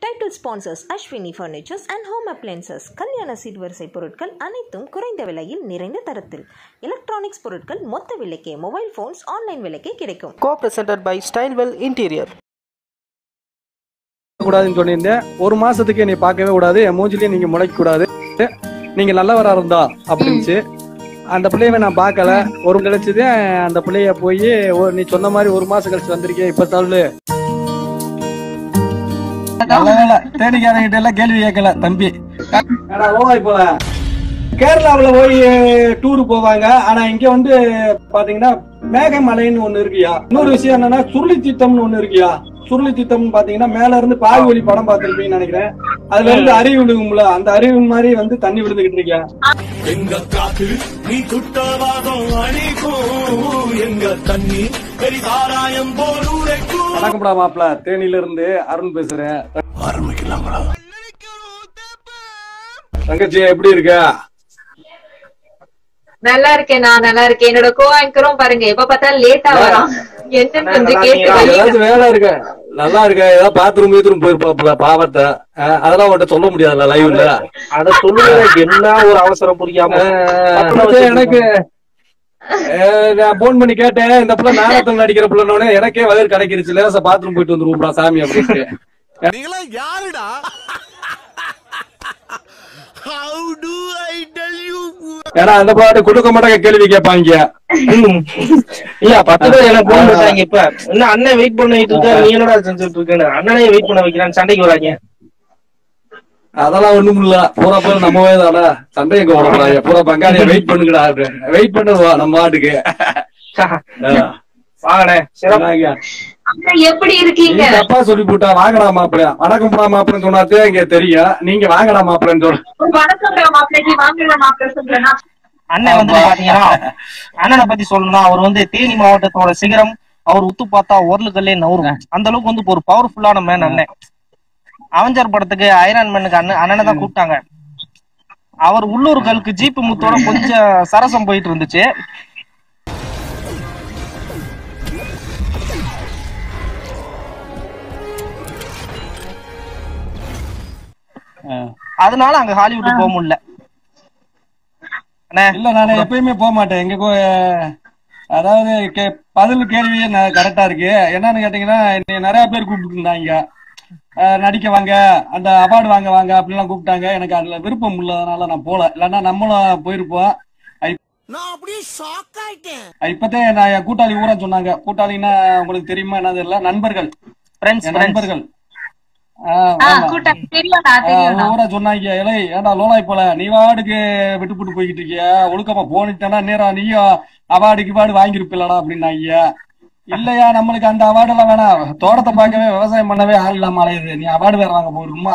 Title sponsors Ashwini furnitures and home appliances கல்யாண சீர்வரிசை பொருட்கள் அனைத்தும் குறைந்த விலையில் நிறைந்த தரத்தில் எலக்ட்ரானிக்ஸ் பொருட்கள் மொத்த விலைக்கே மொபைல் ஃபோன்ஸ் ஆன்லைன் விலைக்கே கிடைக்கும் co-presented by Stylewell Interior. கூடாதுன்னு சொல்லியிருந்தேன் ஒரு மாசத்துக்கு என்னை பார்க்கவே கூடாது என் மூஞ்சிலையும் நீங்க முளைக்க கூடாது நீங்க நல்லவரா இருந்தா அப்படின்ச்சு அந்த பிள்ளையவை நான் பார்க்கல ஒரு கழிச்சுதே அந்த பிள்ளைய போய் நீ சொன்ன மாதிரி ஒரு மாசம் கழிச்சு வந்திருக்கேன் இப்ப தள்ளு நல்ல வேலை தேடிக்காரங்கிட்ட எல்லாம் கேள்வி கேட்கல தம்பி ஓவாய் போல கேரளாவுல போய் டூர் போவாங்க ஆனா இங்க வந்து பாத்தீங்கன்னா மேகமலைன்னு ஒண்ணு இருக்குயா இன்னொரு விஷயம் என்னன்னா சுருளி தீர்த்தம்னு ஒண்ணு இருக்குயா சுருளி தீர்த்தம் பாத்தீங்கன்னா மேல இருந்து பாகுவலி படம் பார்த்திருப்பீங்கன்னு நினைக்கிறேன் அதுல இருந்து அருவி விழுகும்ல அந்த அருவி மாதிரி வந்து தண்ணி விழுந்துகிட்டு இருக்கியா எங்க காத்து நீ குட்டவாதம் அணிக்கும் எங்க தண்ணி பெரிதாராயம் போல் உரைக்கும் வணக்கம்டா மாப்பிள தேனில இருந்து அருண் பேசுறேன் ஆரம்பிக்கலாங்களா தங்கச்சி எப்படி இருக்க நல்லா இருக்கேன் நான் நல்லா இருக்கேன் என்னோட கோ ஆங்கரும் பாருங்க எப்ப பார்த்தாலும் லேட்டா வரான் என்னன்னு கொஞ்சம் கேட்டு வைங்க. ஏதாச்சும் வேலை இருக்க நல்லா இருக்க ஏதாவது பாத்ரூம் கீத்ரூம் போயிருப்பாப்ல பாவத்தை அஹ் அதெல்லாம் உன்கிட்ட சொல்ல முடியாதுல்ல லைவ்ல அத சொல்லுங்க என்ன ஒரு அவசரம் புரியாம எனக்கு அஹ் நான் போன் பண்ணி கேட்டேன் இந்த பிள்ளை நாடகத்தில் நடிக்கிற பிள்ளைனோட எனக்கே வயிறு கிடைக்கிருச்சு லேசா பாத்ரூம் போயிட்டு வந்துருவோம்டா சாமி அப்படின்ட்டு நீங்களா யாருடா how to I tell you ஏன்னா அந்த பாட்டு கொடுக்க மாட்டாங்க கேள்வி கேட்பாங்க இல்ல பத்து பேர் எனக்கு போன் பண்ணாங்க இப்ப என்ன அண்ணன் வெயிட் பண்ணிட்டு இருக்க நீ என்னடா செஞ்சுட்டு இருக்கேன்னு அண்ணனே வெயிட் பண்ண வைக்கிறான் சண்டைக்கு வராங்க அதெல்லாம் ஒண்ணும் இல்ல பூரா பேர் நம்மவே தானே சண்டை எங்க போறாங்க பூரா பங்காளிய வெயிட் பண்ணுங்கடா வெயிட் பண்ணுவா நம்ம ஆட்டுக்கு வாங்கண்ணே சிறப்பு சொன்னாங்க. அண்ணா, எப்படி நீ இருக்கீங்க தப்பா சொல்லி போட்டா வாங்கடா மாப்பிள வணக்கம் போடா மாப்பிளன்னு சொன்னாதே இங்க தெரியும் நீங்க வாங்கடா மாப்பிளன்னு சொல்ல ஒரு வணக்கம் மாப்பிள்ளைக்கு வாங்க மாப்பிள்ளை சொல்றேன்னா அண்ணன் வந்து பாத்தீங்கன்னா அண்ணனை பத்தி சொல்லணும்னா அவர் வந்து தேனி மாவட்டத்தோட சிகரம் அவர் உத்து பார்த்தா உரலுக்கல்லே நவரும் அந்த அளவுக்கு வந்து ஒரு பவர்ஃபுல்லான மேன் அண்ணன் அவஞ்சர் படத்துக்கு ஐரன் மேனுக்கு அண்ணன் அண்ணனை தான் கூப்பிட்டாங்க அவர் உள்ளூர்களுக்கு ஜீப்பு முத்தோட கொஞ்சம் சரசம் போயிட்டு இருந்துச்சு அதனால அங்க ஹாலிவுட் போக முடியல அண்ணே இல்ல நானு எப்பயுமே போக மாட்டேன் எங்க கோ- அதாவது கே- பதில் கேள்வி கரெக்டா இருக்கு என்னன்னு கேட்டீங்கன்னா என்னைய நிறைய பேர் கூப்பிட்டுருந்தாங்க அஹ் நடிக்க வாங்க அந்த அவார்டு வாங்க வாங்க அப்படிலாம் கூப்பிட்டாங்க எனக்கு அதுல விருப்பம் இல்லாதனால நான் போல இல்லைன்னா நம்மளும் போயிருப்போம் நான் அப்படியே ஷாக் ஆயிட்டேன் இப்பத்தே நான் என் கூட்டாளி ஊரா சொன்னாங்க கூட்டாளின்னா உங்களுக்கு தெரியுமா என்ன தெரியல நண்பர்கள் ஃப்ரெண்ட்ஸ் என் நண்பர்கள் ஆ, ஆ, ஆமா. கூட்டம் தெரியும்ண்ணா ஆ, தெரியும்ண்ணா அவங்க ஊரா சொன்னாங்க இலை ஏன்டா லோலாய் போல நீ வார்டுக்கு விட்டு போட்டு போய்கிட்டு இருக்கிய ஒழுக்கமா போனிட்டேன்னா நேரா நீயும் அவார்டுக்கு வார்டு வாங்கியிருப்பில்லடா அப்படின்னாங்க இல்லையா நம்மளுக்கு அந்த அவார்டு எல்லாம் வேணாம் தோட்டத்தை பார்க்கவே விவசாயம் பண்ணவே ஆள் இல்லாம அலையுது நீ அவார்டு வேற வாங்க போயிருமா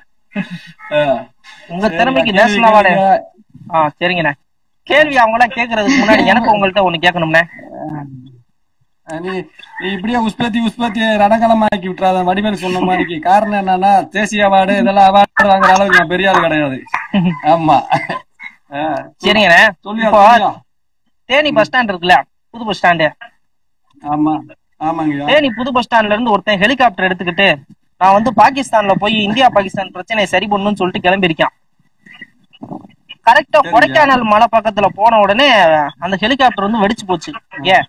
உங்க திறமைக்கு நேஷனல் அவார்டு ஆ சரிங்கண்ணே கேள்வி அவங்க எல்லாம் கேக்குறதுக்கு முன்னாடி எனக்கு உங்கள்ட்ட ஒண்ணு கேட்கணும்ண்ணே நீ நீ இப்படியே உஸ்பத்தி உஸ்பத்தி ரணகலமாக்கி விட்டுறாத வடிவேல் சொன்ன மாதிரி காரணம் என்னன்னா தேசிய அவார்டு இதெல்லாம் அவார்டு வாங்குற அளவுக்கு நான் பெரிய ஆள் கிடையாது ஆமா ஆ, சரிங்கண்ணே சொல்லியா இப்போ சொல்லியா தேனி பஸ் ஸ்டாண்ட் இருக்குல்ல புது பஸ் ஸ்டாண்டு ஆமா ஆமாங்கய்யா தேனி புது பஸ் ஸ்டாண்ட்ல இருந்து ஒருத்தன் ஹெலிகாப்டர் எடுத்துக்கிட்டு நான் வந்து பாகிஸ்தான்ல போய் இந்தியா பாகிஸ்தான் பிரச்சனையை சரி பண்ணணும்னு சொல்லிட்டு கிளம்பியிருக்கான் கரெக்டா சரிங்க. கொடைக்கானல் மலை பக்கத்துல போன உடனே அந்த ஹெலிகாப்டர் வந்து வெடிச்சு போச்சு ஏன்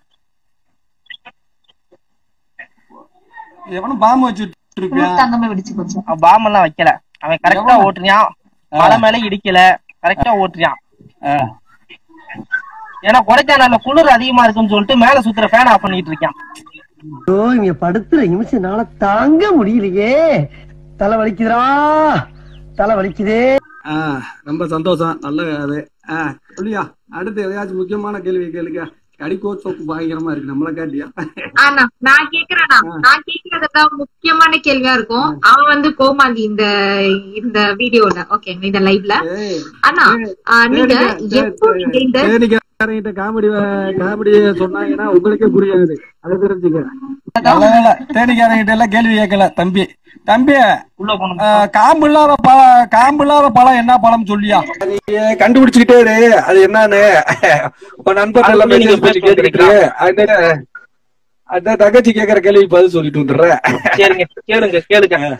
எவனும் பாம்பு வச்சுட்டு இருப்பியா தங்கமே வெடிச்சு போச்சு பாம் எல்லாம் வைக்கல அவன் கரெக்டா எவ்வளவு? ஓட்டுறியான் மலை மேல இடிக்கல கரெக்டா ஓட்டுறியான் ஆ. ஏன்னா கொடைக்கானல்ல குளிர் அதிகமா இருக்குன்னு சொல்லிட்டு மேல சுத்துற ஃபேன் ஆஃப் பண்ணிட்டு இருக்கான் ஐயோ இங்க படுத்துற நிமிஷம் என்னால தாங்க முடியலையே தலை வலிக்குதுடா தலை வலிக்குதே ஆ, ரொம்ப சந்தோஷம் நல்ல அது ஆ, சொல்லியா அடுத்து எதையாச்சும் முக்கியமான கேள்வி கேளுங்க கடிக்கோ சோப்பு பயங்கரமா இருக்கு நம்மள காட்டியா ஆனா நான் கேக்குறேன்னா நான் கேக்குறதுதான் முக்கியமான கேள்வியா இருக்கும் அவன் வந்து கோமாந்தி இந்த இந்த வீடியோல ஓகே இந்த லைவ்ல ஏய், ஆனா ஆ, நீங்க எப்போ நீங்க இந்த தேனிக்காரங்கிட்ட காமெடி காமெடி சொன்னாங்கன்னா உங்களுக்கே புரியாது அதை தெரிஞ்சுக்க நல்ல வேலை தேனிக்காரங்கிட்ட எல்லாம் கேள்வி கேட்கல தம்பி தம்பி உள்ள போகணும் ஆ, காம்பு இல்லாத பழம் காம்பு இல்லாத பழம் என்ன பழம் சொல்லியா நீ கண்டுபிடிச்சுக்கிட்டே இரு அது என்னன்னு உன் நண்பர்கள் எல்லாம் அதுக்குள்ள நீங்க message பண்ணி பேச கேட்டுக்கிட்டு இரு. அதனால அந்த தங்கச்சி கேக்குற கேள்வி பதில் சொல்லிட்டு வந்துடுறேன் சரிங்க கேளுங்க கேளுங்க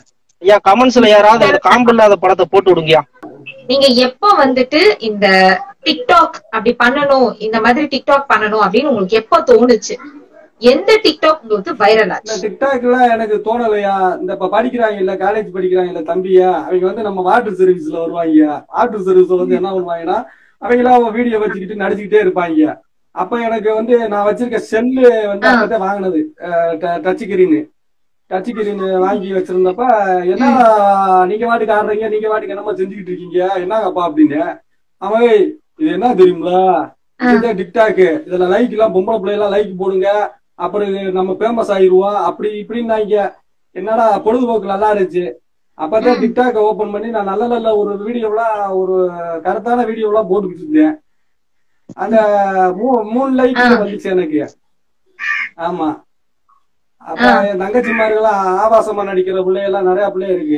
ஐயா கமெண்ட்ஸ்ல யாராவது அந்த காம்பு இல்லாத படத்தை போட்டு விடுங்கயா நீங்க எப்ப வந்துட்டு இந்த டிக்டாக் அப்படி பண்ணணும் இந்த மாதிரி டிக்டாக் பண்ணணும் அப்படின்னு உங்களுக்கு எப்ப தோணுச்சு எந்த டிக்டாக் உங்களுக்கு வைரல் இந்த ஆச்சு டிக்டாக்ல எனக்கு தோணலையா இந்த இப்ப படிக்கிறாங்க இல்ல காலேஜ் படிக்கிறாங்க இல்ல தம்பியா அவங்க வந்து நம்ம வாட்டர் சர்வீஸ்ல வருவாங்க வாட்டர் சர்வீஸ்ல வந்து என்ன பண்ணுவாங்கன்னா அவங்களாம் வீடியோ வச்சுக்கிட்டு நடிச்சுக்கிட்டே இருப்பாங்க அப்ப எனக்கு வந்து நான் வச்சிருக்க செல்லு வந்து ஆ. அப்பதான் வாங்கினது டச் கிரீன் டச் கிரீன் வாங்கி வச்சிருந்தப்ப என்ன நீங்க வாட்டுக்கு ஆடுறீங்க நீங்க வாட்டுக்கு என்னமா செஞ்சுக்கிட்டு இருக்கீங்க என்னங்கப்பா அப்படின்னு அவன் "ஏய், இது என்ன தெரியுங்களா இதுதான் டிக்டாக் இதுல லைக் எல்லாம் பொம்பளை பிள்ளை எல்லாம் லைக் போடுங்க அப்புறம் இது நம்ம ஃபேமஸ் ஆயிருவோம் அப்படி இப்படின்னாங்க என்னடா பொழுதுபோக்கு நல்லா இருந்துச்சு அப்பதான் டிக்டாக் ஓபன் பண்ணி நான் நல்ல நல்ல ஒரு வீடியோலாம் ஒரு கருத்தான வீடியோலாம் போட்டுக்கிட்டு இருந்தேன் அந்த மூ- மூணு லைக் ஆ. வந்துச்சு எனக்கு ஆமா அப்ப என் தங்கச்சிமார்கள்லாம் ஆபாசமா நடிக்கிற பிள்ளையெல்லாம் நிறைய பிள்ளை இருக்கு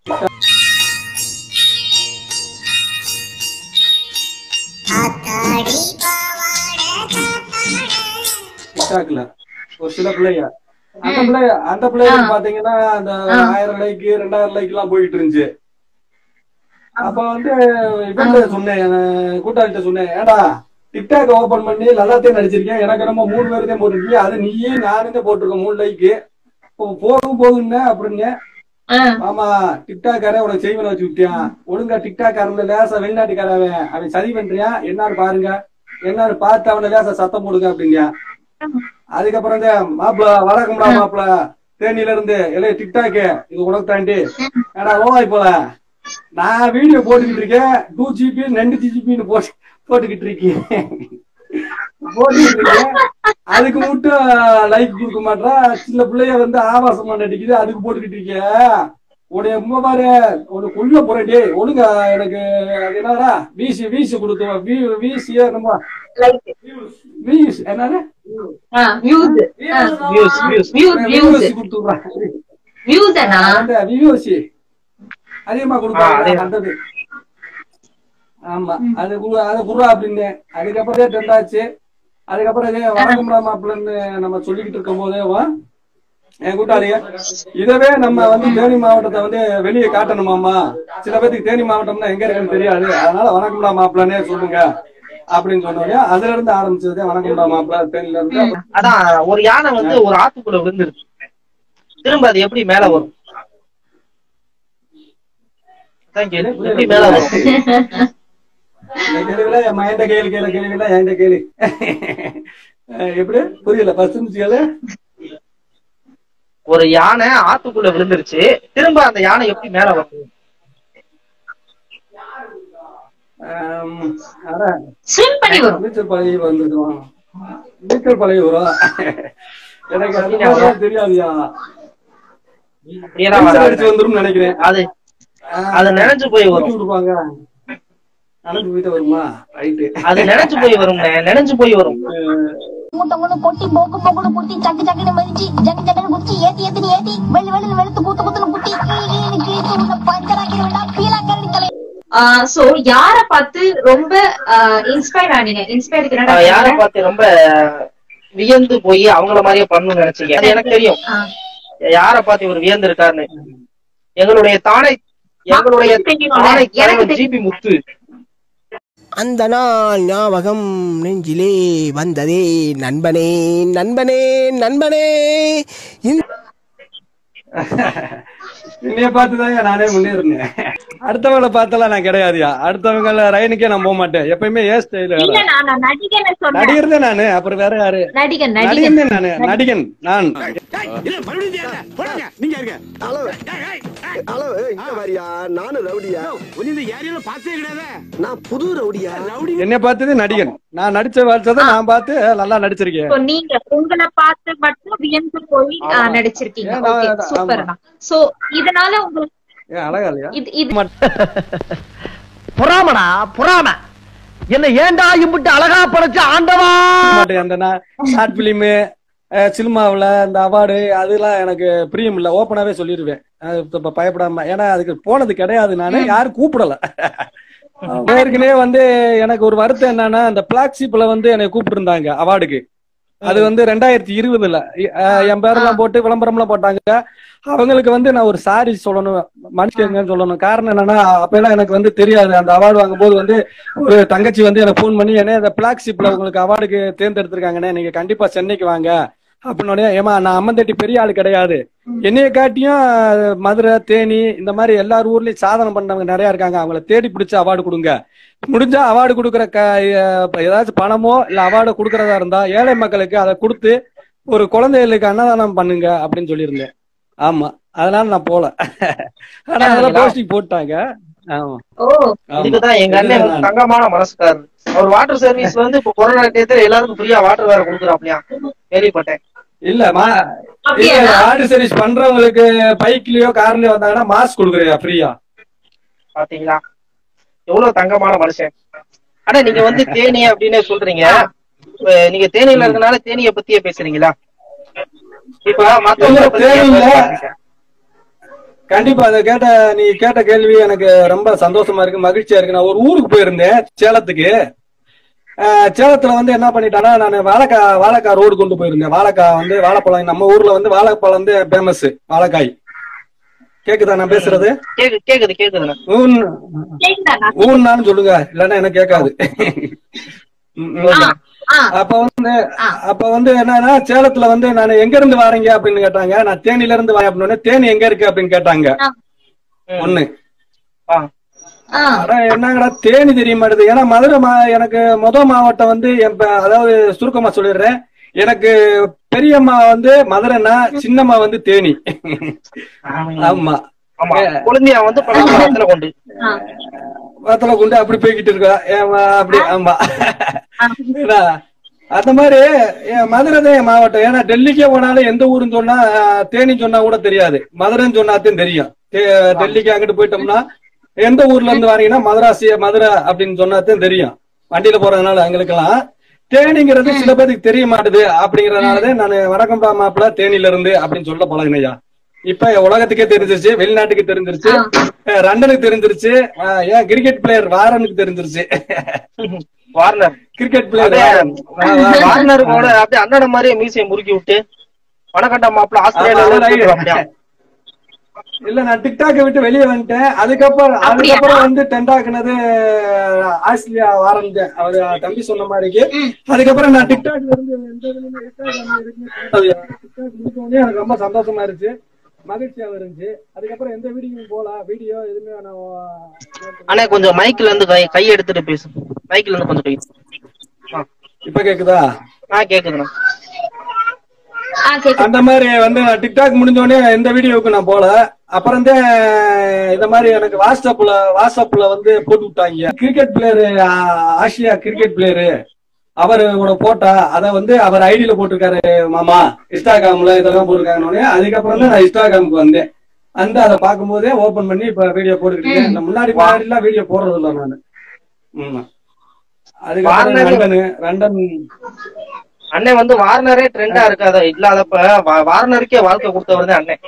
டிக்டாக்ல ஒரு சில பிள்ளைங்க அந்த பிள்ளைய அந்த பிள்ளைங்க பாத்தீங்கன்னா அந்த ஆயிரம் லைக் ரெண்டாயிரம் லைக் எல்லாம் போயிட்டு இருந்துச்சு அப்ப வந்து இவன்ட்ட சொன்னேன் என் கூட்டாளிட்ட சொன்னேன் ஏடா டிக்டாக் ஓபன் பண்ணி நல்லாத்தையும் நடிச்சிருக்கேன் எனக்கு நம்ம மூணு பேருத்தையும் போட்டிருக்கீங்க அது நீயே நானும் தான் போட்டிருக்கேன் மூணு லைக்கு போதும் போதும்னு அப்படின்னு ஆமா டிக்டாக்காரன் உனக்கு செய்வன வச்சு விட்டியான் ஒழுங்கா டிக்டாக்காரன் லேசா வெளிநாட்டுக்காரவன் அவன் சதி பண்றியான் என்னன்னு பாருங்க என்னன்னு பார்த்து அவனை லேசா சத்தம் போடுங்க அப்படிங்க அதுக்கப்புறம் தான் மாப்பிள வணக்கம்டா மாப்பிள தேனியில இருந்து இல்ல டிக்டாக்கு இது உனக்கு தாண்டி ஏடா ஓவாய் போல நான் வீடியோ போட்டுக்கிட்டு இருக்கேன் டூ ஜிபி ரெண்டு ஜிபின்னு போட்டு போட்டுக்கிட்டு இருக்கேன் போட்டுக்கிட்டு இருக்கேன் அதுக்கு மட்டும் லைக் கொடுக்க மாட்டா சின்ன பிள்ளைய வந்து ஆபாசமா நடிக்குது அதுக்கு போட்டுக்கிட்டு இருக்கிய உடைய அம்மா பாரு உனக்கு உள்ள போறேன் டேய் ஒழுங்கா எனக்கு அது என்னடா வீசி வீசி கொடுத்து வீ வீசிய நம்ம லைக் வீஸ் என்னது views views views views views வீசி கொடுத்து விடுறான். வியூஸ் அண்ணா அந்த வியூசி அதிகமா ஆ, கொடுப்பாங்க அதே. வந்தது ஆமா அது கு- அது குர்ரா அப்படின்னு அதுக்கப்புறம் டென்ட் ஆச்சு அதுக்கப்புறம் இதே வணக்கம்டா மாப்பிள்ளன்னு நம்ம சொல்லிக்கிட்டு இருக்கும் போதே வா, என் கூட்டாளிய இதவே நம்ம வந்து தேனி மாவட்டத்தை வந்து வெளியே காட்டணுமாமா சில பேருக்கு தேனி மாவட்டம்னா எங்க இருக்குன்னு தெரியாது அதனால வணக்கம்டா மாப்பிள்ளனே சொல்லுங்க அப்படின்னு சொன்னோடனே அதுல இருந்து ஆரம்பிச்சதே வணக்கம்டா மாப்பிள்ள தேனில இருந்து அப்புறம் அதான் ஒரு யானை வந்து ஒரு ஆத்துக்குள்ள விழுந்துருச்சு திரும்ப அது எப்படி மேல வரும் அதான் கேளு, எப்படி மேல வரும் இந்த கேள்வியில என் மைண்ட கேள்வி கேள்வி கேள்வியில என்கிட்ட கேள்வி அஹ் எப்படி புரியல ஃபர்ஸ்ட் கேளு ஒரு யானை ஆத்துக்குள்ள விழுந்துருச்சு திரும்ப அந்த யானை எப்படி மேல வரும் ஆம், அதான் ஸ்விம் பண்ணி வரும் நீச்சல் பழகி வந்துடும் நீச்சல் பழகி வரும் எனக்கு அது மாதிரிலாம் தெரியாதுயா அப்படியெல்லாம் நீச்சல் வராது. அடிச்சு வந்துரும் நினைக்கிறேன் அது அது நினைச்சு போய் ஊட்டி வரும் விடுப்பாங்க நடந்து போயிட்டு வருமா ரைட்டு அது நினைச்சு போய் வரும் நினைச்சு போய் வரும் முட்டை முன்னு கொட்டி போக்கு போக்குன்னு குத்தி சக்கு சக்குன்னு மதிச்சு ஜக்கு ஜக்குன்னு குத்தி ஏத்தி ஏத்தி ஏத்தி வெள்ளி வெள்ளி வெளுத்து கூத்து கூத்துன்னு குத்தி கீழு கீழு உன்னை பஞ்சராக்கி விடா பீலா கரடி தலை சோ யார பார்த்து ரொம்ப இன்ஸ்பயர் ஆனீங்க இன்ஸ்பயர் அவன் யாரை பார்த்து ரொம்ப வியந்து போய் அவங்கள மாதிரியே பண்ணணும்னு நினைச்சீங்க அது எனக்கு தெரியும் யாரை பார்த்து இவர் வியந்து இருக்காருன்னு எங்களுடைய தானை எங்களுடைய தானை தலைவர் ஜிபி முத்து அந்த நாள் ஞாபகம் நெஞ்சிலே வந்ததே நண்பனே நண்பனே நண்பனே இந்த என்னைய பார்த்துதாங்க நானே முன்னேறினேன் அடுத்தவங்கள பார்த்தெல்லாம் நான் கிடையாதுயா அடுத்தவங்கள ரைனுக்கே நான் போக மாட்டேன் எப்பயுமே ஏ ஸ்டைல் இல்ல நான் நான் நடிகனை சொன்னேன் நடிகர் தான் நானு அப்புறம் வேற யாரு நடிகன் நடிகன் நடிகன் தான் நானு நடிகன் நான் நீங்க இருங்க அளவு அளவு இங்க வரியா நானும் ரவுடியா இந்த ஏரியால பார்த்தே கிடையாது நான் புது ரவுடியா என்னை பார்த்தது நடிகன் நான் நடிச்ச வாழ்ச்சதை நான் பார்த்து நல்லா நடிச்சிருக்கேன் So, நீங்க உங்களை பார்த்து மட்டும் வியந்து போய் ஆ, நடிச்சிருக்கீங்க ஏன் நான் ஓகே ஆமா. சூப்பர்ண்ணா சோ இதனால உங்களுக்கு ஏன் அழகா இல்லையா இது இது பொறாமடா பொறாம என்ன ஏன்டா இம்புட்டு அழகா படைச்ச ஆண்டவா மாட்டேன் அந்த ஷார்ட் பிலிமு சினிமாவில் இந்த அவார்டு அதெல்லாம் எனக்கு பிரியம் இல்லை ஓப்பனாவே சொல்லிடுவேன் அது இப்ப பயப்படாம ஏன்னா அதுக்கு போனது கிடையாது நானு யாரும் கூப்பிடல ஏற்கனவே வந்து எனக்கு ஒரு வருத்தம் என்னன்னா அந்த பிளாக்ஷிப்ல வந்து என்னை கூப்பிட்டு இருந்தாங்க அவார்டுக்கு அது வந்து ரெண்டாயிரத்தி இருபதுல என் பேரெல்லாம் போட்டு விளம்பரம்லாம் போட்டாங்க அவங்களுக்கு வந்து நான் ஒரு சாரி சொல்லணும் மன்னிச்சுக்கங்கன்னு சொல்லணும் காரணம் என்னன்னா அப்பெல்லாம் எனக்கு வந்து தெரியாது அந்த அவார்டு வாங்கும்போது வந்து ஒரு தங்கச்சி வந்து எனக்கு ஃபோன் பண்ணி என்ன இந்த பிளாக்ஷிப்ல உங்களுக்கு அவார்டுக்கு தேர்ந்தெடுத்திருக்காங்கண்ணே நீங்க கண்டிப்பா சென்னைக்கு வாங்க அப்படின்னு ஏமா நான் அம்மந்தட்டி பெரிய ஆள் கிடையாது என்னைய காட்டியும் அஹ், மதுரை தேனி இந்த மாதிரி எல்லார் ஊர்லயும் சாதனை பண்ணவங்க நிறைய இருக்காங்க அவங்கள தேடி பிடிச்சு அவார்டு கொடுங்க முடிஞ்சா அவார்டு கொடுக்குற க அஹ், ஏதாச்சும் பணமோ இல்ல அவார்டு கொடுக்கறதா இருந்தா ஏழை மக்களுக்கு அதை கொடுத்து ஒரு குழந்தைகளுக்கு அன்னதானம் பண்ணுங்க அப்படின்னு சொல்லியிருந்தேன் ஆமா அதனால நான் போல ஆனா அதெல்லாம் போஸ்டிங் போட்டாங்க ஆமா ஓ ஆமா. இதுக்குதான் எங்க அண்ணன் வந்து இதுதான். தங்கமான மனசுக்காரர் அவர் வாட்டர் சர்வீஸ் வந்து இப்ப கொரோனா டயத்துல எல்லாருக்கும் ஃப்ரீயா வாட்டர் வேற கொடுக்குறாப்லையா கேள்விப்பட்டேன் இல்ல மா அப்படியா? இல்ல ஆர்டர் சர்வீஸ் பண்றவங்களுக்கு பைக்லயோ கார்லயோ வந்தாங்கன்னா மாஸ்க் கொடுக்குறியா ஃப்ரீயா பாத்தீங்களா எவ்வளவு தங்கமான மனுஷன் ஆனா நீங்க வந்து தேனி அப்படின்னு சொல்றீங்க இப்ப நீங்க தேனியில இருக்கனால தேனிய பத்தியே பேசுறீங்களா இப்ப மத்தவங்க இல்ல, பத்தி தேனியில- பேசுறீங்க. கண்டிப்பா அதை கேட்ட நீ கேட்ட கேள்வி எனக்கு ரொம்ப சந்தோஷமா இருக்கு மகிழ்ச்சியா இருக்கு நான் ஒரு ஊருக்கு போயிருந்தேன் சேலத்துக்கு அஹ், சேலத்துல வந்து என்ன பண்ணிட்டானா நான் வாழைக்காய் வாழைக்காய் ரோடு கொண்டு போயிருந்தேன் வாழைக்காய் வந்து வாழைப்பழம் நம்ம ஊர்ல வந்து வாழைப்பழம் வந்து ஃபேமஸ் வாழைக்காய் கேக்குதா நான் பேசுறது கேக்கு கேக்குது கேக்குதுண்ணா ஊன் கேக்குதாண்ணா? ஊன்னான்னு சொல்லுங்க இல்லன்னா எனக்கு கேட்காது ம், ம். ஆ, ஆ, அப்ப வந்து ஆ. அப்ப வந்து என்னன்னா சேலத்துல வந்து நான் எங்க இருந்து வாரீங்க அப்படின்னு கேட்டாங்க நான் தேனில இருந்து வரேன் அப்படின்னு தேனி எங்க இருக்கு அப்படின்னு கேட்டாங்க ஆ. ஒண்ணு ஆ. ஆ. அட என்னங்கடா தேனி தெரிய மாட்டேது ஏன்னா மதுரை மா எனக்கு முத மாவட்டம் வந்து என் ப- அதாவது சுருக்கமா சொல்லிடுறேன் எனக்கு பெரியம்மா வந்து மதுரைன்னா சின்னம்மா வந்து தேனி ஆமா ஆமா குழந்தையா வந்து பழக்கத்துல கொண்டு ஆ. வாத்தல கொண்டு அப்படி போய்கிட்டு இருக்கா ஏம்மா, அப்படி ஆமா ஏன்னா, அந்த மாதிரி என் மதுரை தான் என் மாவட்டம் ஏன்னா டெல்லிக்கே போனாலும் எந்த ஊருன்னு சொன்னா அஹ், தேனி சொன்னா கூட தெரியாது மதுரைன்னு சொன்னாத்தையும் தெரியும் தே- டெல்லிக்கு அங்கிட்டு போயிட்டோம்னா எந்த ஊர்ல இருந்து வரீங்கன்னா மதுராசி மதுரை அப்படின்னு சொன்னாத்தையும் தெரியும் வண்டியில போறதுனால எங்களுக்கெல்லாம் தேனிங்கிறது சில பேருக்கு தெரிய மாட்டுது அப்படிங்கறதுனாலதான் நான் வணக்கம்பா மாப்பிள்ள தேனில இருந்து அப்படின்னு சொல்ல பழகினையா இப்ப உலகத்துக்கே தெரிஞ்சிருச்சு வெளிநாட்டுக்கு தெரிஞ்சிருச்சு அஹ், லண்டனுக்கு தெரிஞ்சிருச்சு அஹ், ஏன் கிரிக்கெட் பிளேயர் வாரனுக்கு தெரிஞ்சிருச்சு வார்னர் கிரிக்கெட் பிளேயர் அதே வார்னருக்கோட அப்படியே அண்ணன மாதிரியே மீசையை முறுக்கி விட்டு வணக்கண்டா மாப்பிள்ள ஆஸ்திரேலியால இல்ல நான் டிக்டாக்க விட்டு வெளியே வந்துட்டேன் அதுக்கப்புறம் அப்படியா? அதுக்கப்புறம் வந்து டெண்டாக்குனது ஆஸ்திரேலியா வாரந்தேன் அவரு தம்பி சொன்ன மாதிரிக்கு அதுக்கப்புறம் நான் டிக்டாக்ல இருந்து எந்த இதுலயுமே Instagram எதுக்குமே போகலையா. TikTok முடிச்ச உடனே எனக்கு ரொம்ப சந்தோஷமா இருந்துச்சு மகிழ்ச்சியா இருந்துச்சு அதுக்கப்புறம் எந்த வீடியோவும் போல வீடியோ எதுவுமே நான் அண்ணா கொஞ்சம் மைக்ல இருந்து கை கை எடுத்துட்டு பேசு மைக்ல இருந்து கொஞ்சம் கை ஆ. இப்ப கேக்குதா ஆ கேக்குதுண்ணா ஆ, கேக்குது. அந்த மாதிரி வந்து நான் டிக்டாக் முடிஞ்ச உடனே எந்த வீடியோவுக்கு நான் போல அப்புறம் தான் இந்த மாதிரி எனக்கு வாட்ஸ்அப்ல வாட்ஸ்அப்ல வந்து போட்டு விட்டாங்க cricket player Asia cricket player அவரோட போட்டா அத வந்து அவர் ஐடியில போட்டிருக்காரு மாமா இன்ஸ்டாகிராம்ல இதெல்லாம் போட்டிருக்காங்கன்னு உடனே அதுக்கப்புறம் தான் நான் இன்ஸ்டாகிராமுக்கு வந்தேன் வந்து அதை பார்க்கும்போதே ஓபன் பண்ணி இப்ப வீடியோ போட்டுக்கிட்டு இருக்கேன் முன்னாடி முன்னாடி எல்லாம் வீடியோ போடுறது இல்ல நானு ஆமா அதுக்கப்புறம் வாரணம் லண்டனு லண்டன் அண்ணன் வந்து வார்னரே ட்ரெண்டா இருக்காத இல்லாதப்ப வா- வார்னருக்கே வாழ்க்கை கொடுத்தவர் தான் அண்ணன்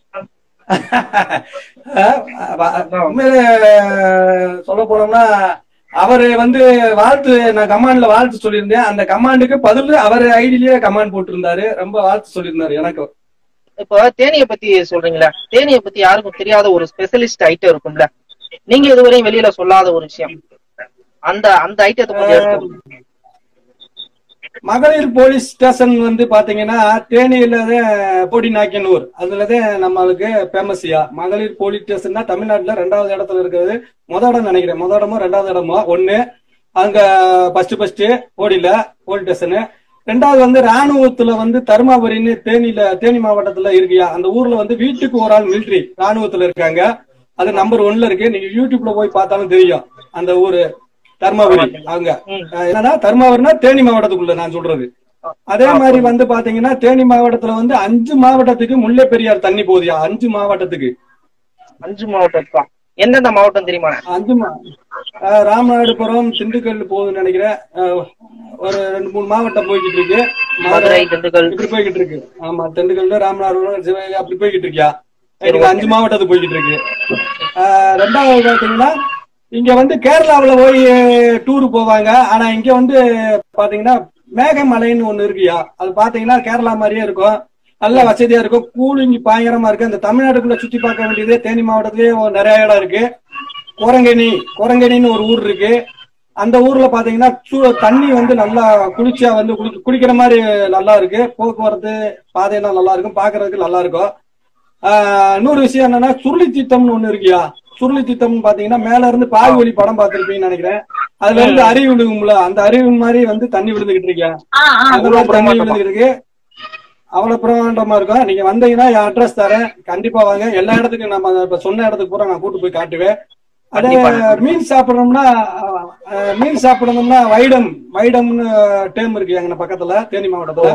உண்மையிலே சொல்ல போனோம்னா அவரு வந்து வாழ்த்து நான் கமாண்ட்ல வாழ்த்து சொல்லியிருந்தேன் அந்த கமாண்டுக்கு பதில் அவர் ஐடியிலேயே கமாண்ட் போட்டிருந்தாரு ரொம்ப வாழ்த்து சொல்லியிருந்தாரு எனக்கு இப்போ தேனியை பத்தி சொல்றீங்களா தேனியை பத்தி யாருக்கும் தெரியாத ஒரு ஸ்பெஷலிஸ்ட் ஐட்டம் இருக்கும்ல நீங்க இதுவரையும் வெளியில சொல்லாத ஒரு விஷயம் அந்த அந்த ஐட்டத்தை கொஞ்சம் எடுத்து மகளிர் போலீஸ் ஸ்டேஷன் வந்து பாத்தீங்கன்னா தேனியில பொடி நாக்கியனூர் அதுலதான் நம்மளுக்கு ஃபேமஸ்யா மகளிர் போலீஸ் ஸ்டேஷன் தான் தமிழ்நாட்டுல ரெண்டாவது இடத்துல இருக்கிறது முத இடம் நினைக்கிறேன் முத இடமோ ரெண்டாவது இடமோ ஒண்ணு அங்க ஃபர்ஸ்ட் ஃபர்ஸ்ட் போடியில போலீஸ் ஸ்டேஷனு ரெண்டாவது வந்து ராணுவத்துல வந்து தருமாபுரின்னு தேனியில தேனி மாவட்டத்துல இருக்கியா அந்த ஊர்ல வந்து வீட்டுக்கு ஒரு ஆள் மிலிட்ரி ராணுவத்துல இருக்காங்க அது நம்பர் ஒன்ல இருக்கு நீங்க யூடியூப்ல போய் பார்த்தாலும் தெரியும் அந்த ஊரு தர்மாபுரி அங்க அஹ் என்னன்னா தர்மாபுரினா தேனி மாவட்டத்துக்குள்ள நான் சொல்றது அதே மாதிரி வந்து பாத்தீங்கன்னா தேனி மாவட்டத்துல வந்து அஞ்சு மாவட்டத்துக்கு முல்லை பெரியார் தண்ணி போகுதியா அஞ்சு மாவட்டத்துக்கு அஞ்சு மாவட்டம் எந்தெந்த மாவட்டம் தெரியுமா அஞ்சு மா- அஹ் ராமநாதபுரம் திண்டுக்கல் போகுதுன்னு நினைக்கிறேன் அஹ் ஒரு ரெண்டு மூணு மாவட்டம் போய்கிட்டு இருக்கு மதுரை திண்டுக்கல் இப்படி போய்கிட்டு இருக்கு ஆமா திண்டுக்கல் ராமநாதபுரம் சிவகங்கை அப்படி போய்கிட்டு இருக்கியா இதுக்கு அஞ்சு மாவட்டத்துக்கு போய்கிட்டு இருக்கு அஹ் ரெண்டாவது பாத்தீங்கன்னா இங்க வந்து கேரளாவுல போய் டூர் போவாங்க ஆனா இங்க வந்து பாத்தீங்கன்னா மேகமலைன்னு ஒண்ணு இருக்குயா அது பாத்தீங்கன்னா கேரளா மாதிரியே இருக்கும் நல்ல வசதியா இருக்கும் கூலிங் பயங்கரமா இருக்கு அந்த தமிழ்நாட்டுக்குள்ள சுத்தி பார்க்க வேண்டியது தேனி மாவட்டத்திலேயே ஒரு நிறைய இடம் இருக்கு குரங்கணி குரங்கணின்னு ஒரு ஊர் இருக்கு அந்த ஊர்ல பாத்தீங்கன்னா சூ- தண்ணி வந்து நல்லா குளிர்ச்சியா வந்து குளி- குடிக்கிற மாதிரி நல்லா இருக்கு போக்குவரத்து பாதையெல்லாம் நல்லா இருக்கும் பாக்குறதுக்கு நல்லா இருக்கும் ஆஹ் இன்னொரு விஷயம் என்னன்னா சுருளி தீர்த்தம்னு ஒண்ணு இருக்கியா சுருளி தீர்த்தம் பாத்தீங்கன்னா மேல இருந்து பாய் ஒளி படம் பார்த்திருப்பீங்கன்னு நினைக்கிறேன் அதுல இருந்து அருவி விழுகும்ல அந்த அருவி மாதிரி வந்து தண்ணி விழுந்துகிட்டு இருக்கியா ஆ, ஆ. அந்த மாதிரி தண்ணி விழுந்துகிட்டு இருக்கு அவ்வளவு பிரமாண்டமா இருக்கும் நீங்க வந்தீங்கன்னா என் அட்ரஸ் தரேன் கண்டிப்பா வாங்க எல்லா இடத்துக்கும் நம்ம இப்ப சொன்ன இடத்துக்கு பூரா நான் கூட்டு போய் காட்டுவேன் அதே மீன் சாப்பிடணும்னா அஹ், மீன் சாப்பிடணும்னா வைடம் வைடம்னு டேம் இருக்கு எங்க பக்கத்துல தேனி மாவட்டத்துல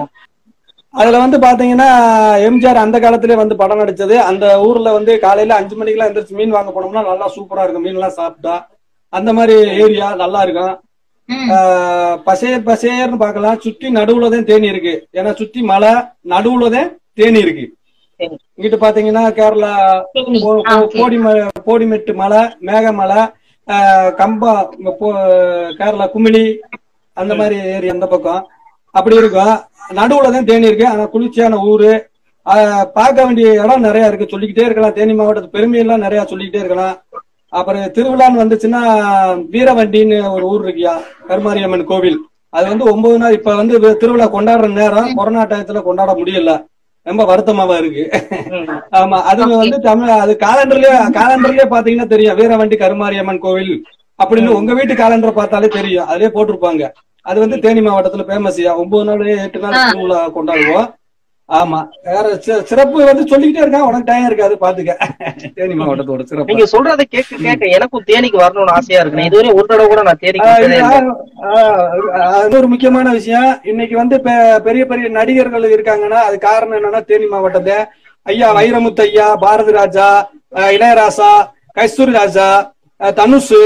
அதுல வந்து பாத்தீங்கன்னா எம்ஜிஆர் அந்த காலத்திலே வந்து படம் நடிச்சது அந்த ஊர்ல வந்து காலையில அஞ்சு மணிக்கெல்லாம் எந்திரிச்சு மீன் வாங்க போனோம்னா நல்லா சூப்பரா இருக்கும் மீன் எல்லாம் சாப்பிட்டா அந்த மாதிரி ஏரியா நல்லா இருக்கும் ம். ஆஹ் பசேர் பசேர்னு பார்க்கலாம் சுத்தி நடுவுல தான் தேனி இருக்கு ஏன்னா சுத்தி மலை நடுவுல தான் தேனி இருக்கு சரி. இங்கிட்டு பாத்தீங்கன்னா கேரளா தேனி. போ- ஆ, போ- okay. போடி ம- போடிமெட்டு மலை மேகமலை ஆஹ் கம்பா இங்க போ- கேரளா குமிளி அந்த மாதிரி ஏரியா அந்த பக்கம் அப்படி இருக்கும் நடுவுல தான் தேனி இருக்கு ஆனா குளிர்ச்சியான ஊரு ஆஹ் பார்க்க வேண்டிய இடம் நிறைய இருக்கு சொல்லிக்கிட்டே இருக்கலாம் தேனி மாவட்டத்து பெருமையெல்லாம் நிறைய சொல்லிக்கிட்டே இருக்கலாம் அப்புறம் திருவிழான்னு வந்துச்சுன்னா வீரவண்டின்னு ஒரு ஊர் இருக்கியா கருமாரியம்மன் கோவில் அது வந்து ஒன்பது நாள் இப்ப வந்து வி- திருவிழா கொண்டாடுற நேரம் கொரோனா டயத்துல கொண்டாட முடியல ரொம்ப வருத்தமாவா இருக்கு ஆமா அது வந்து தமிழ் அது காலண்டர்லயே காலண்டர்லயே பாத்தீங்கன்னா தெரியும் வீரவண்டி கருமாரியம்மன் கோவில் அப்படின்னு உங்க வீட்டு காலண்டர் பார்த்தாலே தெரியும் அதுலயே போட்டிருப்பாங்க அது வந்து தேனி மாவட்டத்துல ஃபேமஸ்யா ஒன்பது நாள் எட்டு நாள் திருவிழா கொண்டாடுவோம் ஆமா வேற சி- சிறப்பு வந்து சொல்லிக்கிட்டே இருக்கான் உனக்கு டைம் இருக்காது பாத்துக்க தேனி மாவட்டத்தோட சிறப்பு நீங்க சொல்றத கேட்க கேட்க எனக்கும் தேனிக்கு வரணும்னு ஆசையா இருக்கு நான் இதுவரை ஒரு தடவை கூட நான் தேனிக்கு ஆஹ் வந்ததே இது, இல்லை. ஆஹ் ஆஹ் அது ஒரு முக்கியமான விஷயம் இன்னைக்கு வந்து பெ- பெரிய பெரிய நடிகர்கள் இருக்காங்கன்னா அது காரணம் என்னன்னா தேனி மாவட்டத்தை ஐயா வைரமுத்து ஐயா பாரதி ராஜா ஆஹ் இளையராசா கஸ்தூரி ராஜா ஆஹ் தனுஷ்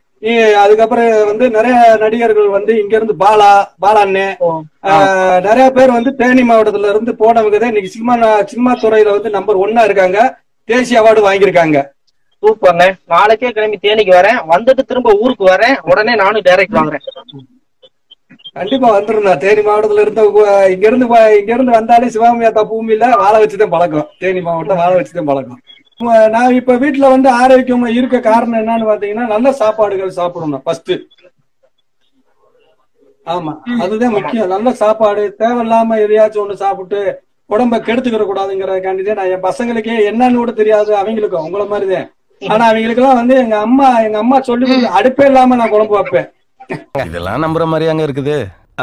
இ- அதுக்கப்புறம் வந்து நிறைய நடிகர்கள் வந்து இங்க இருந்து பாலா பாலான்னு ஆஹ் நிறைய பேர் வந்து தேனி மாவட்டத்துல இருந்து போனவங்க தான் இன்னைக்கு சினிமா சினிமா துறையில வந்து நம்பர் ஒன்னா இருக்காங்க தேசிய அவார்டு வாங்கியிருக்காங்க சூப்பர்ண்ணே நாளைக்கே கிளம்பி தேனிக்கு வரேன் வந்துட்டு திரும்ப ஊருக்கு வரேன் உடனே நானும் டைரக்ட் வாங்குறேன் கண்டிப்பா வந்துருந்தா தேனி மாவட்டத்துல இருந்த கு- இங்க இருந்து வ- இங்க இருந்து வந்தாலே சிவகாமியாத்தா பூமியில வாழ வச்சுதான் பழக்கம் தேனி மாவட்டம் வாழ வச்சுதான் பழக்கம் உம், நான் இப்ப வீட்டுல வந்து ஆரோக்கியமா இருக்க காரணம் என்னன்னு பாத்தீங்கன்னா நல்ல சாப்பாடுகள் சாப்பிடணும் ஃபர்ஸ்ட் ஆமா அதுதான் முக்கியம் நல்ல சாப்பாடு தேவையில்லாம எதையாச்சும் ஒண்ணு சாப்பிட்டு உடம்ப கெடுத்துக்கிற கூடாதுங்கிறதுக்காண்டிதான் நான் என் பசங்களுக்கே என்னன்னு கூட தெரியாது அவங்களுக்கும் உங்கள மாதிரிதான் ஆனா அவங்களுக்கு எல்லாம் வந்து எங்க அம்மா எங்க அம்மா சொல்லி கொடுத்து அடுப்பே இல்லாம நான் குழம்பு வைப்பேன் இதெல்லாம் நம்புற மாதிரி அங்க இருக்குது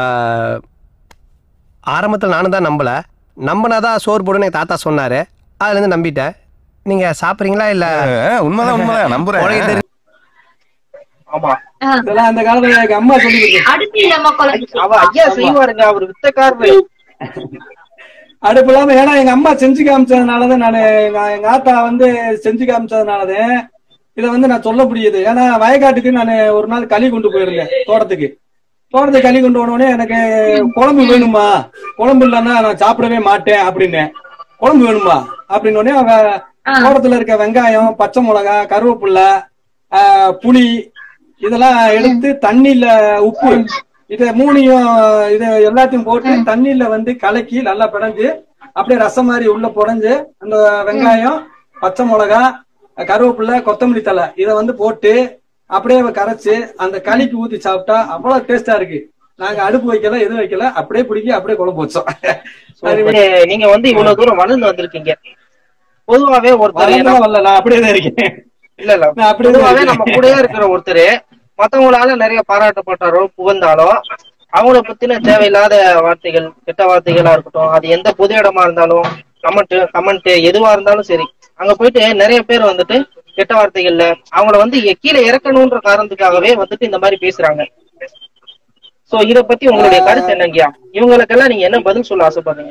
ஆரம்பத்தில் நானும் தான் நம்பல நம்பினாதான் சோறு போடுன்னு எங்க தாத்தா சொன்னாரு அதுல இருந்து நம்பிட்டேன் நீங்க சாப்பிடுறீங்களா இல்ல அஹ், உண்மைதான் உண்மைதான் நம்புறேன் உனக்கு தெரியும். ஆமா இதெல்லாம் அந்த காலத்துல எங்க அம்மா சொல்லி கொடுத்து அடுத்து நம்ம குழந்தை அவ ஐயா செய்வாருங்க அவர் வித்தக்காரரு அடுப்பு இல்லாம ஏன்னா எங்க அம்மா செஞ்சு காமிச்சதுனாலதான் நான் எங்க எங்க ஆத்தா வந்து செஞ்சு காமிச்சதுனாலதான் இதை வந்து நான் சொல்ல முடியுது ஏன்னா வயக்காட்டுக்கு நான் ஒரு நாள் களி கொண்டு போயிருந்தேன் தோட்டத்துக்கு தோட்டத்துக்கு களி கொண்டு போனோடனே எனக்கு குழம்பு வேணுமா குழம்பு இல்லைன்னா நான் சாப்பிடவே மாட்டேன் அப்படின்னேன் குழம்பு வேணுமா அப்படின்னு உடனே அவ தோட்டத்துல இருக்க வெங்காயம் பச்சை மிளகா கருவேப்பிலை ஆஹ், புளி இதெல்லாம் எடுத்து தண்ணியில உப்பு இத மூணையும் இத எல்லாத்தையும் போட்டு தண்ணியில வந்து கலக்கி நல்லா பிணைஞ்சு அப்படியே ரசம் மாதிரி உள்ள புடைஞ்சு அந்த வெங்காயம் பச்சை மிளகா கருவேப்பிலை கொத்தமல்லி தழை இத வந்து போட்டு அப்படியே கரைச்சு அந்த களிக்கு ஊத்தி சாப்பிட்டா அவ்வளவு டேஸ்டா இருக்கு நாங்க அடுப்பு வைக்கல எதுவும் வைக்கல அப்படியே பிடிக்கி அப்படியே குழம்பு வச்சோம் நீங்க- நீங்க வந்து இவ்வளவு தூரம் வளர்ந்து வந்திருக்கீங்க பொதுவாவே ஒருத்தர் வளர்ந்தெல்லாம் வரல நான் அப்படியே தான் இருக்கேன் இல்ல இல்ல நான் அப்படியே தான் பொதுவாவே இருக்கேன். நம்ம கூடயே இருக்கிற ஒருத்தர் மத்தவங்களால நிறைய பாராட்டப்பட்டாரோ புகழ்ந்தாலோ அவங்கள பத்தின தேவையில்லாத வார்த்தைகள் கெட்ட வார்த்தைகளா இருக்கட்டும் அது எந்த பொது இடமா இருந்தாலும் கமெண்ட் கமெண்ட் எதுவா இருந்தாலும் சரி அங்க போயிட்டு நிறைய பேர் வந்துட்டு கெட்ட வார்த்தைகள்ல அவங்கள வந்து எ- கீழே இறக்கணும்ன்ற காரணத்துக்காகவே வந்துட்டு இந்த மாதிரி பேசுறாங்க சோ இத பத்தி உங்களுடைய கருத்து என்னங்கய்யா இவங்களுக்கெல்லாம் நீங்க என்ன பதில் சொல்ல ஆசைப்படுறீங்க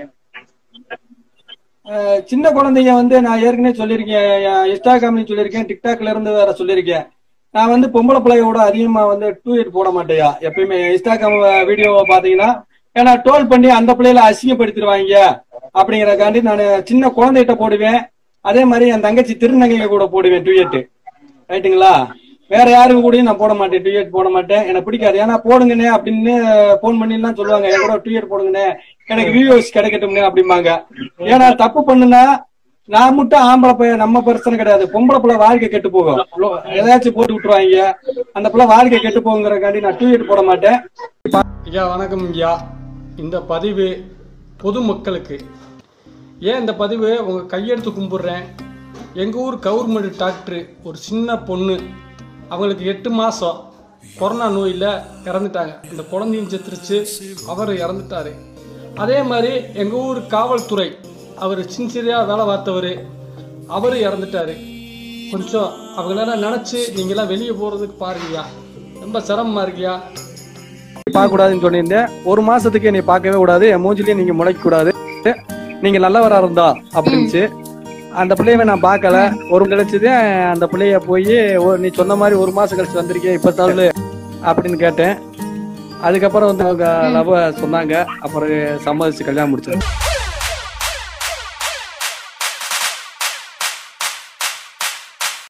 அஹ் சின்ன குழந்தைங்க வந்து நான் ஏற்கனவே சொல்லியிருக்கேன் என் இன்ஸ்டாகிராம்லயும் சொல்லியிருக்கேன் டிக்டாக்ல இருந்து வேற சொல்லியிருக்கேன் நான் வந்து பொம்பளை பிள்ளையோட அதிகமா வந்து டூ எயிட் போட மாட்டேயா எப்பயுமே இன்ஸ்டாகிராம் வீடியோவை பாத்தீங்கன்னா ஏன்னா டோல் பண்ணி அந்த பிள்ளைகளை அசிங்கப்படுத்திடுவாங்க அப்படிங்கறதுக்காண்டி நான் சின்ன குழந்தைகிட்ட போடுவேன் அதே மாதிரி என் தங்கச்சி திருநங்கைங்க கூட போடுவேன் டூ எயிட் ரைட்டுங்களா வேற யாருக்கு கூடயும் நான் போட மாட்டேன் டிஎட் போட மாட்டேன் எனக்கு பிடிக்காது ஏன்னா போடுங்கண்ணே அப்படின்னு போன் பண்ணிலாம் சொல்லுவாங்க என் கூட டிஎட் போடுங்கண்ணே எனக்கு வியூஸ் கிடைக்கட்டும்னே அப்படிம்பாங்க ஏன்னா தப்பு பண்ணுனா நான் மட்டும் ஆம்பளை பையன் நம்ம பிரச்சனை கிடையாது பொம்பளை பிள்ளை வாழ்க்கை கெட்டு போகும் ஏதாச்சும் போட்டு விட்டுருவாங்க அந்த பிள்ளை வாழ்க்கை கெட்டு போகுங்கிறக்காண்டி நான் டிஎட் போட மாட்டேன் ஐயா வணக்கம் ஐயா இந்த பதிவு பொதுமக்களுக்கு ஏன் இந்த பதிவு உங்கள் கையெடுத்து கும்பிட்றேன் எங்கள் ஊர் கவர்மெண்ட் டாக்டர் ஒரு சின்ன பொண்ணு அவங்களுக்கு எட்டு மாதம் கொரோனா நோயில் இறந்துட்டாங்க இந்த குழந்தையும் செத்துருச்சு அவர் இறந்துட்டாரு அதே மாதிரி எங்கள் ஊர் காவல்துறை அவர் சின்சியராக வேலை பார்த்தவர் அவர் இறந்துட்டாரு கொஞ்சம் அவங்களெல்லாம் நினச்சி நீங்களாம் வெளியே போகிறதுக்கு பாருங்கய்யா ரொம்ப சிரமமாக இருக்குயா பார்க்க கூடாதுன்னு சொல்லியிருந்தேன் ஒரு மாசத்துக்கு என்னை பார்க்கவே கூடாது என் மூஞ்சிலையும் நீங்க முளைக்க கூடாது நீங்க நல்லவரா இருந்தா அப்படின்ச்சு அந்த பிள்ளையவே நான் பார்க்கல ஒரு கழிச்சுதே அந்த பிள்ளைய போய் நீ சொன்ன மாதிரி ஒரு மாசம் கழிச்சு வந்திருக்கே இப்ப தள்ளு அப்படின்னு கேட்டேன் அதுக்கப்புறம் வந்து அவங்க லவ் சொன்னாங்க அப்புறம் சம்மதிச்சு கல்யாணம் முடிச்சது